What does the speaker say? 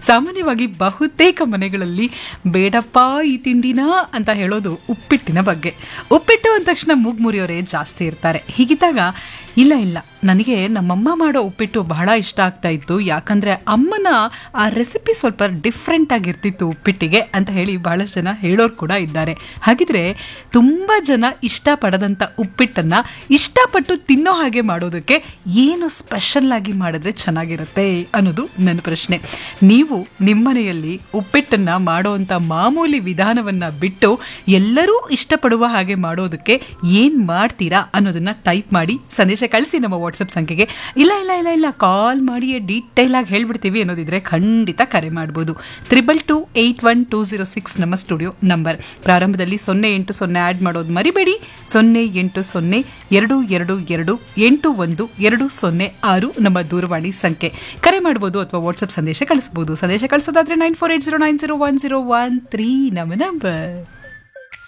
ಸಾಮಾನ್ಯವಾಗಿ ಬಹುತೇಕ ಮನೆಗಳಲ್ಲಿ ಬೇಡಪ್ಪ ಈ ತಿಂಡಿನ ಅಂತ ಹೇಳೋದು ಉಪ್ಪಿಟ್ಟಿನ ಬಗ್ಗೆ ಉಪ್ಪಿಟ್ಟು ಅಂದ ತಕ್ಷಣ ಮೂಗ್ ಮುರಿಯೋರೇ ಜಾಸ್ತಿ ಇರ್ತಾರೆ ಹೀಗಿದ್ದಾಗ ಇಲ್ಲ ಇಲ್ಲ ನನಗೆ ನಮ್ಮಮ್ಮ ಮಾಡೋ ಉಪ್ಪಿಟ್ಟು ಬಹಳ ಇಷ್ಟ ಆಗ್ತಾ ಇತ್ತು ಯಾಕಂದ್ರೆ ಅಮ್ಮನ ಆ ರೆಸಿಪಿ ಸ್ವಲ್ಪ ಡಿಫ್ರೆಂಟ್ ಆಗಿರ್ತಿತ್ತು ಉಪ್ಪಿಟ್ಟಿಗೆ ಅಂತ ಹೇಳಿ ಬಹಳಷ್ಟು ಜನ ಹೇಳೋರು ಕೂಡ ಇದ್ದಾರೆ ಹಾಗಿದ್ರೆ ತುಂಬಾ ಜನ ಇಷ್ಟಪಡದಂತ ಉಪ್ಪಿಟ್ಟನ್ನ ಇಷ್ಟಪಟ್ಟು ತಿನ್ನೋ ಹಾಗೆ ಮಾಡೋದಕ್ಕೆ ಏನು ಸ್ಪೆಷಲ್ ಆಗಿ ಮಾಡಿದ್ರೆ ಚೆನ್ನಾಗಿರುತ್ತೆ ಅನ್ನೋದು ನನ್ನ ಪ್ರಶ್ನೆ ನೀವು ನಿಮ್ಮನೆಯಲ್ಲಿ ಉಪ್ಪಿಟ್ಟನ್ನ ಮಾಡುವಂತ ಮಾಮೂಲಿ ವಿಧಾನವನ್ನ ಬಿಟ್ಟು ಎಲ್ಲರೂ ಇಷ್ಟಪಡುವ ಹಾಗೆ ಮಾಡೋದಕ್ಕೆ ಏನ್ ಮಾಡ್ತೀರಾ ಅನ್ನೋದನ್ನ ಟೈಪ್ ಮಾಡಿ ಸಂದೇಶ ಕಳಿಸಿ ನಮ್ಮ ವಾಟ್ಸಪ್ ಸಂಖ್ಯೆಗೆ ಇಲ್ಲ ಇಲ್ಲ ಇಲ್ಲ ಇಲ್ಲ ಕಾಲ್ ಮಾಡಿ ಡೀಟೇಲ್ ಆಗಿ ಹೇಳ್ಬಿಡ್ತೀವಿ ಅನ್ನೋದಿದ್ರೆ ಖಂಡಿತ ಕರೆ ಮಾಡ್ಬೋದು triple two eight one two zero six ನಮ್ಮ ಸ್ಟುಡಿಯೋ ನಂಬರ್ ಪ್ರಾರಂಭದಲ್ಲಿ ಸೊನ್ನೆ ಎಂಟು ಸೊನ್ನೆ ಆ್ಯಡ್ ಮಾಡೋದು ಮರಿಬೇಡಿ ಸೊನ್ನೆ ಎಂಟು ಸೊನ್ನೆ ಎರಡು ಎರಡು ಎರಡು ಎಂಟು ಒಂದು ಎರಡು ಸೊನ್ನೆ ಆರು ನಮ್ಮ ದೂರವಾಣಿ ಸಂಖ್ಯೆ ಕರೆ ಮಾಡ್ಬೋದು ಅಥವಾ ವಾಟ್ಸಪ್ ಸಂದೇಶ ಕಳಿಸ್ಬೋದು ಸಂದೇಶ ಕಳಿಸೋದಾದ್ರೆ nine four eight zero nine zero one zero one three ನಮ್ಮ ನಂಬರ್